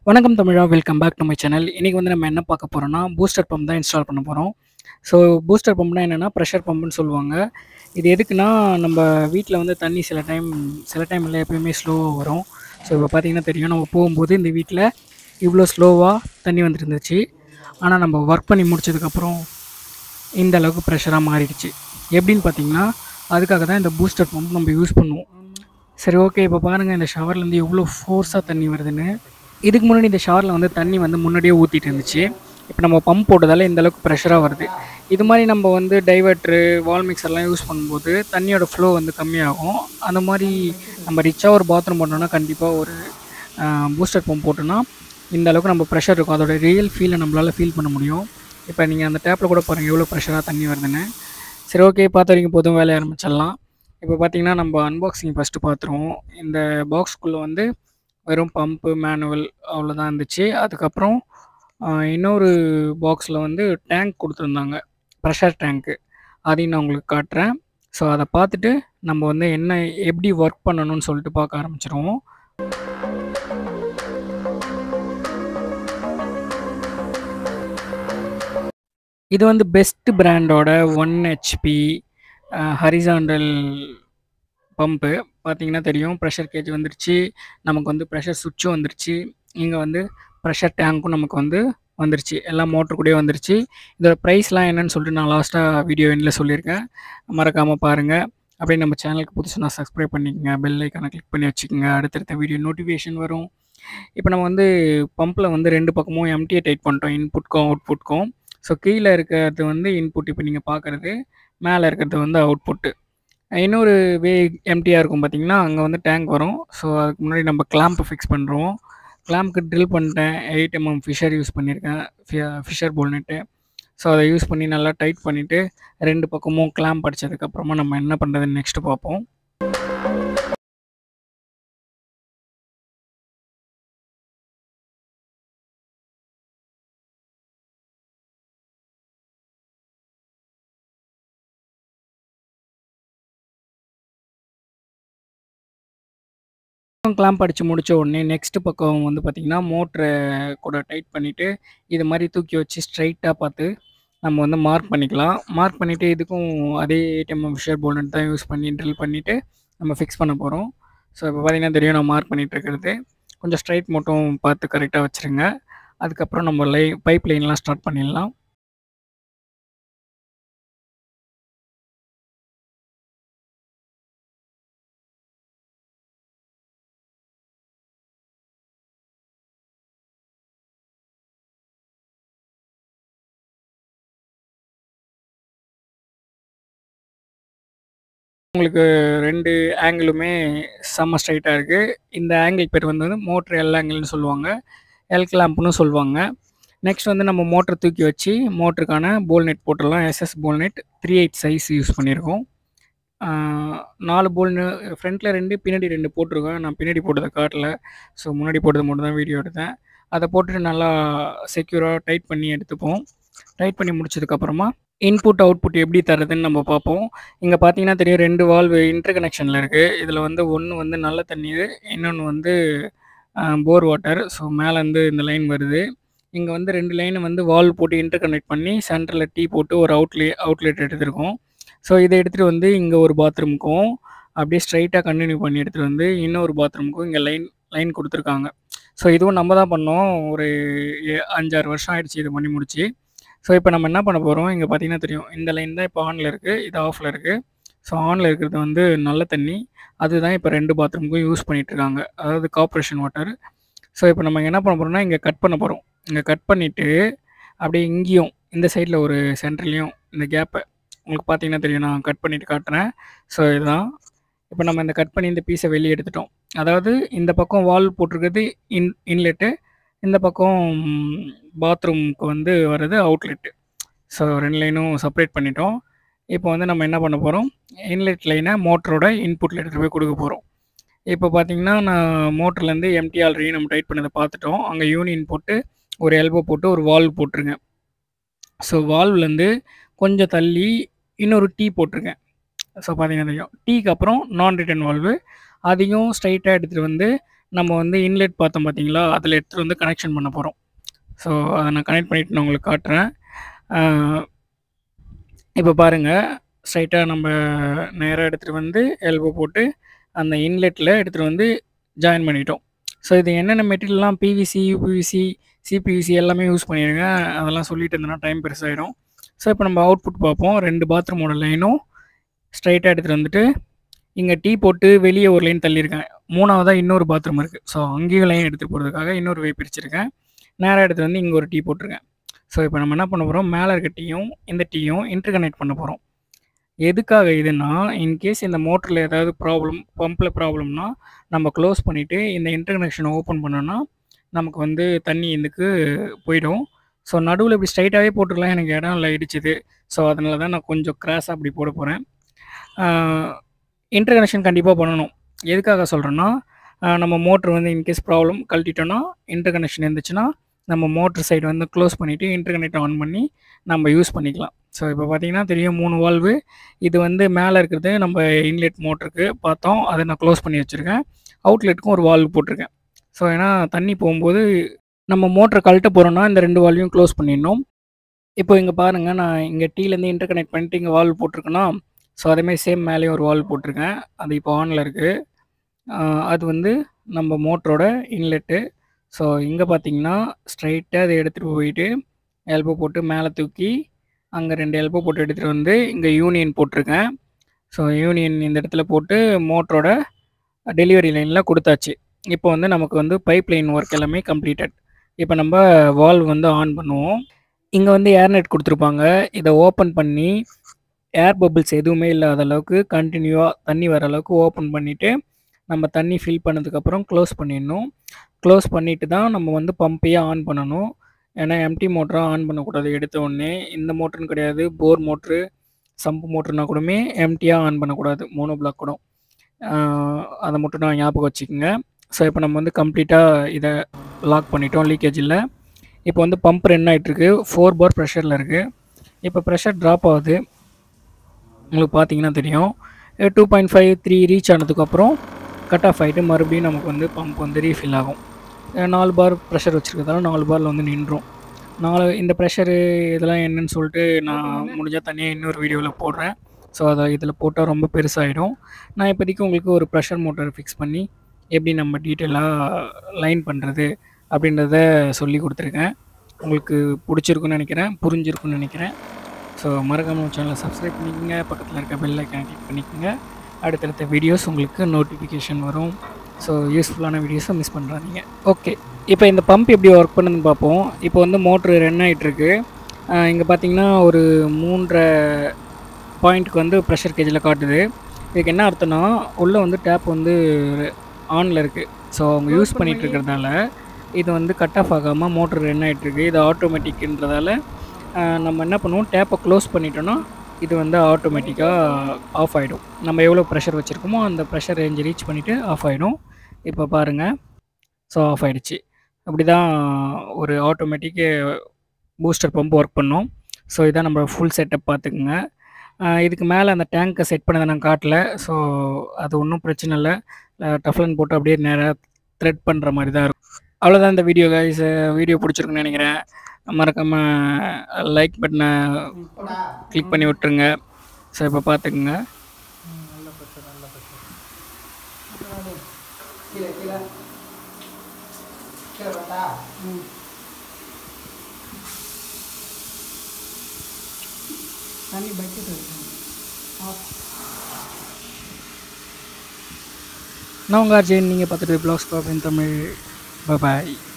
வணக்கம் தமிழா welcome back to my channel இன்றைக்கி வந்து நம்ம என்ன பார்க்க போகிறோம்னா பூஸ்டர் பம்ப் தான் இன்ஸ்டால் பண்ண போகிறோம் ஸோ பூஸ்டர் பம்ப்னா என்னென்னா ப்ரெஷர் பம்ப்னு சொல்லுவாங்க இது எதுக்குன்னா நம்ம வீட்டில் வந்து தண்ணி சில டைம் சில டைம் இல்லை எப்பயுமே ஸ்லோவாக வரும் ஸோ இப்போ பார்த்தீங்கன்னா தெரியும் நம்ம போகும்போது இந்த வீட்டில் இவ்வளோ ஸ்லோவாக தண்ணி வந்துட்டு இருந்துச்சு ஆனால் நம்ம ஒர்க் பண்ணி முடிச்சதுக்கப்புறம் இந்த அளவுக்கு ப்ரெஷராக மாறிடுச்சு எப்படின்னு பார்த்தீங்கன்னா அதுக்காக தான் இந்த பூஸ்டர் பம்ப் நம்ம யூஸ் பண்ணுவோம் சரி ஓகே இப்போ பாருங்கள் இந்த ஷவர்லேருந்து எவ்வளோ ஃபோர்ஸாக தண்ணி வருதுன்னு இதுக்கு முன்னாடி இந்த ஷவரில் வந்து தண்ணி வந்து முன்னாடியே ஊற்றிட்டு இருந்துச்சு இப்போ நம்ம பம்ப் போட்டதால் இந்த அளவுக்கு ப்ரெஷராக வருது இது மாதிரி நம்ம வந்து டைவர்ட்ரு வால் மிக்சர்லாம் யூஸ் பண்ணும்போது தண்ணியோட ஃப்ளோ வந்து கம்மியாகும் அந்த மாதிரி நம்ம ரிச்சாக ஒரு பாத்ரூம் பண்ணோன்னா கண்டிப்பாக ஒரு பூஸ்டர் பம்ப் போட்டோன்னா இந்த அளவுக்கு நம்ம ப்ரெஷர் இருக்கும் அதோட ரியல் ஃபீலை நம்மளால் ஃபீல் பண்ண முடியும் இப்போ நீங்கள் அந்த டேப்பில் கூட பாருங்கள் எவ்வளோ ப்ரெஷராக தண்ணி வருதுன்னு சரி ஓகே பார்த்த வரைக்கும் போதும் வேலையை ஆரம்பிச்சிடலாம் இப்போ பார்த்தீங்கன்னா நம்ம அன்பாக்சிங் ஃபஸ்ட்டு பார்த்துருவோம் இந்த பாக்ஸ்குள்ளே வந்து வெறும் பம்பு மேனுவல் அவ்வளோதான் இருந்துச்சு அதுக்கப்புறம் ஆஹ், இன்னொரு பாக்ஸில் வந்து டேங்க் கொடுத்துருந்தாங்க ப்ரெஷர் டேங்க்கு அதையும் நான் உங்களுக்கு காட்டுறேன் ஸோ அதை பார்த்துட்டு நம்ம வந்து என்ன எப்படி ஒர்க் பண்ணணும்னு சொல்லிட்டு பார்க்க ஆரம்பிச்சிருவோம் இது வந்து பெஸ்ட் பிராண்டோட ஒன் ஹெச்பி ஹரிசாண்டல் பம்பு பார்த்தீங்கன்னா தெரியும் ப்ரெஷர் கேஜ் வந்துருச்சு நமக்கு வந்து ப்ரெஷர் சுவிட்சும் வந்துருச்சு இங்கே வந்து ப்ரெஷர் டேங்க்கும் நமக்கு வந்து வந்துருச்சு எல்லாம் மோட்டர் கூடயே வந்துருச்சு இதோட ப்ரைஸ்லாம் என்னன்னு சொல்லிட்டு நான் லாஸ்ட்டாக வீடியோ எண்டில் சொல்லியிருக்கேன் மறக்காமல் பாருங்கள் அப்படியே நம்ம சேனலுக்கு புதுசு நான் சப்ஸ்கிரைப் பண்ணிக்கங்க பெல் ஐக்கானை கிளிக் பண்ணி வச்சுக்கோங்க அடுத்தடுத்த வீடியோ நோட்டிஃபிகேஷன் வரும் இப்போ நம்ம வந்து பம்பில் வந்து ரெண்டு பக்கமும் எம்டியை டைட் பண்ணிட்டோம் இன்புட்க்கும் அவுட்புட்க்கும் ஸோ கீழே இருக்கிறது வந்து இன்புட் இப்போ நீங்கள் பார்க்குறது மேலே இருக்கிறது வந்து அவுட்புட்டு இன்னொரு வே எம்டியாக இருக்கும் பார்த்தீங்கன்னா அங்கே வந்து டேங்க் வரும் ஸோ அதுக்கு முன்னாடி நம்ம கிளாம்ப் ஃபிக்ஸ் பண்ணுறோம் கிளாம்ப்க்கு ட்ரில் பண்ணிட்டேன் எயிட் எம்எம் ஃபிஷர் யூஸ் பண்ணியிருக்கேன் ஃபிஷர் போல்னெட்டு ஸோ அதை யூஸ் பண்ணி நல்லா டைட் பண்ணிவிட்டு ரெண்டு பக்கமும் கிளாம்ப் அடிச்சதுக்கப்புறமா நம்ம என்ன பண்ணுறதுன்னு நெக்ஸ்ட்டு பார்ப்போம் கிளாம்ப் அடித்து முடித்த உடனே நெக்ஸ்ட் பக்கம் வந்து பார்த்திங்கன்னா மோட்ரை கூட டைட் பண்ணிவிட்டு இது மாதிரி தூக்கி வச்சு ஸ்ட்ரைட்டாக பார்த்து நம்ம வந்து மார்க் பண்ணிக்கலாம் மார்க் பண்ணிவிட்டு இதுக்கும் அதே ஏடிஎம் விஷர் போல்னட் தான் யூஸ் பண்ணி ட்ரில் பண்ணிவிட்டு நம்ம ஃபிக்ஸ் பண்ண போகிறோம் ஸோ இப்போ பார்த்தீங்கன்னா தெரியும் நான் மார்க் பண்ணிகிட்டு இருக்கிறது கொஞ்சம் ஸ்ட்ரைட் மட்டும் பார்த்து கரெக்டாக வச்சுருங்க அதுக்கப்புறம் நம்ம லை பைப் லைன்லாம் ஸ்டார்ட் பண்ணிடலாம் உங்களுக்கு ரெண்டு ஆங்கிளுமே செம்ம ஸ்ட்ரைட்டாக இருக்குது இந்த ஆங்கிள் பேர் வந்து மோட்ரு எல் ஆங்கிள்னு சொல்லுவாங்க எல் கிளாம்ப்னு சொல்லுவாங்க நெக்ஸ்ட் வந்து நம்ம மோட்டர் தூக்கி வச்சு மோட்டருக்கான போல் நெட் போட்டுடலாம் SS bolt nut three eight size use பண்ணியிருக்கோம் ஆஹ் நாலு போல் ஃப்ரண்ட்டில் ரெண்டு பின்னாடி ரெண்டு போட்டிருக்கேன் நான் பின்னாடி போட்டதை காட்டல ஸோ முன்னாடி போட்டது மட்டும் தான் வீடியோ எடுத்தேன் அதை போட்டுட்டு நல்லா செக்யூராக டைட் பண்ணி எடுத்துப்போம் டைட் பண்ணி முடிச்சதுக்கப்புறமா இன்புட் அவுட்புட் எப்படி தருதுன்னு நம்ம பார்ப்போம் இங்கே பார்த்தீங்கன்னா தெரியும் ரெண்டு வால்வு இன்டர் கனெக்ஷனில் இருக்குது இதில் வந்து ஒன்று வந்து நல்ல தண்ணீர் இன்னொன்று வந்து போர் வாட்டர் ஸோ மேலேருந்து இந்த லைன் வருது இங்கே வந்து ரெண்டு லைனை வந்து வால்வ் போட்டு இன்டர் கனெக்ட் பண்ணி சென்டரில் டீ போட்டு ஒரு அவுட்லே அவுட்லெட் எடுத்திருக்கோம் ஸோ இதை எடுத்துகிட்டு வந்து இங்கே ஒரு பாத்ரூமுக்கும் அப்படியே ஸ்ட்ரைட்டாக கண்டினியூ பண்ணி எடுத்துகிட்டு வந்து இன்னொரு பாத்ரூமுக்கும் இங்கே லைன் லைன் கொடுத்துருக்காங்க ஸோ இதுவும் நம்ம தான் பண்ணோம் ஒரு ஏ- அஞ்சாறு வருஷம் ஆயிடுச்சு இது பண்ணி முடிச்சு ஸோ இப்போ நம்ம என்ன பண்ண போகிறோம் இங்கே பார்த்தீங்கன்னா தெரியும் இந்த லைன் தான் இப்போ ஆனில் இருக்குது இது ஆஃபில் இருக்குது ஸோ ஆனில் இருக்கிறது வந்து நல்ல தண்ணி அதுதான் இப்போ ரெண்டு பாத்ரூமுக்கும் யூஸ் பண்ணிட்டு இருக்காங்க அதாவது கார்ப்பரேஷன் வாட்டர் ஸோ இப்போ நம்ம என்ன பண்ண போகிறோம்னா இங்கே கட் பண்ண போகிறோம் இங்கே கட் பண்ணிவிட்டு அப்படியே இங்கேயும் இந்த சைடில் ஒரு சென்டர்லேயும் இந்த கேப்பை உங்களுக்கு பார்த்தீங்கன்னா தெரியும் நான் கட் பண்ணிட்டு காட்டுறேன் ஸோ இதுதான் இப்போ நம்ம இந்த கட் பண்ணி இந்த பீஸை வெளியே எடுத்துட்டோம் அதாவது இந்த பக்கம் வால் போட்டிருக்கிறது இன் இன்லெட்டு இந்த பக்கம் பாத்ரூமுக்கு வந்து வர்றது அவுட்லெட்டு ஸோ ரெண்டு லைனும் செப்பரேட் பண்ணிட்டோம் இப்போ வந்து நம்ம என்ன பண்ண போகிறோம் இன்லெட் லைனை மோட்டரோட இன்புட்டில் எடுத்துகிட்டு போய் கொடுக்க போகிறோம் இப்போ பார்த்தீங்கன்னா நான் மோட்டர்லேருந்து எம்டி ஆல்ரெடி நம்ம டைட் பண்ணதை பார்த்துட்டோம் அங்கே யூனியன் போட்டு ஒரு எல்போ போட்டு ஒரு வால்வ் போட்டுருங்க ஸோ வால்வ்லேருந்து கொஞ்சம் தள்ளி இன்னொரு டீ போட்டிருங்க ஸோ பார்த்தீங்கன்னா தெரியும் டீக்கு அப்புறம் நான் ரிட்டர்ன் வால்வு அதையும் ஸ்ட்ரைட்டாக எடுத்துகிட்டு வந்து நம்ம வந்து இன்லெட் பார்த்தோம் பார்த்தீங்களா? அதில எடுத்துட்டு வந்து கனெக்ஷன் பண்ண போறோம். ஸோ, அத நான் கனெக்ட் பண்ணிட்டு நான் உங்களுக்கு காட்டுறேன். ஆ இப்ப பாருங்க. ஸ்ட்ரெயிட்டா நம்ம நேரா எடுத்துட்டு வந்து எல்போ போட்டு, அந்த இன்லெட்ல எடுத்துட்டு வந்து ஜாயின் பண்ணிட்டோம். ஸோ, இது என்னென்ன மெட்டீரியல்லாம் பிவிசி, யுபிவிசி, சிபிவிசி எல்லாமே யூஸ் பண்ணியிருக்கேன். அதெல்லாம் சொல்லிட்டு இருந்தேன்னா டைம் பெருசாயிடும். ஸோ, இப்ப நம்ம அவுட்புட் பார்ப்போம். 2 பாத்ரூமோட லைனும் ஸ்ட்ரெயிட்டா எடுத்துட்டு வந்துட்டு, இங்க டீ போட்டு வெளிய ஒரு லைன் தள்ளியிருக்கேன். 3வதா இன்னொரு பாத்ரூம் இருக்கு. ஸோ, அங்கேயும் லைன் எடுத்துட்டு போறதுக்காக இன்னொரு வே பிரிச்சிருக்கேன். நேரா எடுத்துட்டு வந்து இங்க ஒரு டீ போட்டுருக்கேன். ஸோ, இப்ப நம்ம என்ன பண்ண போறோம், மேல இருக்க டீயும், இந்த டீயும் இன்டர்கனெக்ட் பண்ண போறோம். எதுக்காக இதுன்னா, இன்கேஸ் இந்த மோட்டர்ல ஏதாவது ப்ராப்ளம், பம்ப்ல ப்ராப்ளம்னா, நம்ம க்ளோஸ் பண்ணிட்டு இந்த இன்டர்கனெக்ஷன ஓப்பன் பண்ணோம்னா, நமக்கு வந்து தண்ணி இதுக்கு போயிடும். ஸோ, நடுவுல இப்படி ஸ்ட்ரெயிட்டாவே போட்டுறலாம். எனக்கு இடம் இல்ல இடிச்சது. ஸோ, அதனால தான் நான் கொஞ்சம் கிராஸா அப்படி போட போறேன். ஆ இன்டர்கனெக்ஷன் கண்டிப்பா பண்ணணும். எதுக்காக சொல்றேன்னா, அ நம்ம மோட்டர் வந்து இன்கேஸ் ப்ராப்ளம் கழட்டிட்டோம்னா, இன்டர்கனெக்ஷன் இருந்துச்சுன்னா, நம்ம மோட்டர் சைடு வந்து க்ளோஸ் பண்ணிட்டு, இன்டர்கனெக்ட் ஆன் பண்ணி நம்ம யூஸ் பண்ணிக்கலாம். ஸோ, இப்ப பார்த்தீங்கன்னா தெரியும் 3 வால்வு. இது வந்து மேல இருக்கிறது நம்ம இன்லெட் மோட்டருக்கு பார்த்தோம். அத நான் க்ளோஸ் பண்ணி வச்சிருக்கேன். அவுட்லெட்க்கும் ஒரு வால்வு போட்டிருக்கேன். ஸோ, ஏன்னா தண்ணி போம்போது நம்ம மோட்டர கழட்ட போறோம்னா, இந்த 2 வால்வையும் க்ளோஸ் பண்ணிடணும். இப்போ இங்க பாருங்க, நான் இங்க டீலேருந்து இன்டர்கனெக்ட் பண்ணிட்டு இங்க வால்வு போட்டிருக்கேனா, ஸோ, அதேமாரி சேம் மேலேயும் ஒரு வால்வு போட்டிருக்கேன். அது இப்போ ஆன்ல இருக்கு. ஆ அது வந்து நம்ம மோட்டரோட இன்லெட்டு. ஸோ, இங்க பார்த்தீங்கன்னா, ஸ்ட்ரெயிட்டா இத எடுத்துட்டு போயிட்டு, எல்போ போட்டு மேல தூக்கி, அங்க 2 எல்போ போட்டு எடுத்துட்டு வந்து, இங்க யூனியன் போட்டிருக்கேன். ஸோ, யூனியன் இந்த இடத்துல போட்டு மோட்டரோட டெலிவரி லைன்ல குடுத்தாச்சு. இப்போ வந்து நமக்கு வந்து பைப் லைன் ஒர்க் எல்லாமே கம்ப்ளீட்டட். இப்ப நம்ப வால்வ் வந்து ஆன் பண்ணுவோம். இங்க வந்து ஏர் நெட் குடுத்துருப்பாங்க. இத ஓப்பன் பண்ணி, ஏர் பபிள்ஸ் எதுவுமே இல்லாத அளவுக்கு கன்டினியூவா தண்ணி வர அளவுக்கு ஓப்பன் பண்ணிட்டு, நம்ம தண்ணி ஃபில் பண்ணதுக்கப்புறம் க்ளோஸ் பண்ணிடணும். க்ளோஸ் பண்ணிட்டு தான் நம்ம வந்து பம்பையே ஆன் பண்ணணும். ஏன்னா எம்ப்டி மோட்டரா ஆன் பண்ணக்கூடாது எடுத்த உடனே. இந்த மோட்டர்ன்னு கிடையாது. போர் மோட்டரு, சம்ப் மோட்டர்னா கூடமே எம்ப்டியா ஆன் பண்ணக்கூடாது. மோனோ பிளாக் கூட. ஆ அத மட்டும் நான் ஞாபகம் வச்சுக்கங்க. ஸோ, இப்ப நம்ம வந்து கம்ப்ளீட்டா இத லாக் பண்ணிட்டோம் லீக்கேஜ் இல்ல. இப்போ வந்து பம்ப் ரன் ஆயிட்டுருக்கு. 4 பார் பிரஷர்ல இருக்கு. இப்ப பிரஷர் ட்ராப் ஆகுது. உங்களுக்கு பார்த்தீங்கன்னா தெரியும். 2.5, 3 ரீச் ஆனதுக்கப்புறம் கட் ஆஃப் ஆயிட்டு மறுபடியும் நமக்கு வந்து பம்ப் வந்து ரீஃபில் ஆகும். 4 பார் பிரஷர் வச்சிருக்கிறதால 4 பார்ல வந்து நின்றும். 4 இந்த பிரஷரு இதெல்லாம் என்னன்னு சொல்லிட்டு நான் முடிஞ்சா தனியா இன்னொரு வீடியோல போடுறேன். ஸோ, அத இதில போட்டா ரொம்ப பெருசாயிடும். நான் இப்போதைக்கு உங்களுக்கு ஒரு பிரஷர் மோட்டார் ஃபிக்ஸ் பண்ணி, எப்படி நம்ம டீட்டெயிலா லைன் பண்றது அப்படின்றத சொல்லிக் குடுத்துருக்கேன். உங்களுக்கு புடிச்சிருக்கும்னு நெனைக்கிறேன். புரிஞ்சிருக்கும்னு நெனைக்கிறேன். ஸோ, மறக்காம நம்ம சேனல சப்ஸ்கிரைப் பண்ணிக்கங்க. பக்கத்தில இருக்க பெல் ஐகான கிளிக் பண்ணிக்கங்க. அடுத்தடுத்த வீடியோஸ் உங்களுக்கு நோட்டிஃபிகேஷன் வரும். ஸோ, யூஸ்ஃபுல்லான வீடியோஸ மிஸ் பண்றாதீங்க. ஓகே. இப்ப இந்த பம்ப் எப்படி ஒர்க் பண்ணுதுன்னு பார்ப்போம். இப்போ வந்து மோட்டர் ரன் ஆயிட்டுருக்கு. அ இங்க பார்த்தீங்கன்னா, ஒரு 3 1/2 பாயிண்ட்க்கு வந்து பிரஷர் கேஜ்ல காட்டுது. இதுக்கு என்ன அர்த்தம்னா, உள்ள வந்து டேப் வந்து ஆன்ல இருக்கு. ஸோ, அவங்க யூஸ் பண்ணிட்டு இருக்கிறதால, இது வந்து கட் ஆஃப் ஆகாம மோட்டர் ரன் ஆயிட்டுருக்கு. இது ஆட்டோமேட்டிக்ன்றதால, அ நம்ம என்ன பண்ணுவோம், டேப்ப க்ளோஸ் பண்ணிட்டோம்னா, இது வந்து ஆட்டோமேட்டிக்கா ஆஃப் ஆயிடும். நம்ம எவ்வளோ பிரஷர் வச்சிருக்கோமோ, அந்த பிரஷர் ரேஞ்ச ரீச் பண்ணிட்டு ஆஃப் ஆயிடும். இப்ப பாருங்க. ஸோ, ஆஃப் ஆயிடுச்சு. அப்படிதான் ஒரு ஆட்டோமேட்டிக் பூஸ்டர் பம்ப் ஒர்க் பண்ணும். ஸோ, இதான் நம்ம ஃபுல் செட்டப் பார்த்துக்கங்க. அ இதுக்கு மேல அந்த டேங்க்க செட் பண்ணத நான் காட்டல. ஸோ, அது ஒண்ணும் பிரச்சனை இல்ல. அ டஃப்லன் போட்டு அப்படியே நேரா த்ரெட் பண்ற மாரி தான் இருக்கும். அவ்வளோதான் இந்த வீடியோ காய்ஸ். வீடியோ புடிச்சிருக்கும்னு நெனைக்கிறேன். மறக்காம லைக் பட்டன கிளிக் பண்ணி விட்டுருங்க. ஸோ, இப்ப பார்த்துக்கங்க. ம். நல்ல பிரஷர், நல்ல பிரஷர். கீழ, கீழ. கீழ பார்த்தா? ம். தண்ணி பக்கெட் இருக்கு. ஆஃப். நான் உங்க அர்ஜுன். நீங்க பார்த்துட்டு blocks pop in Tamil. Bye bye.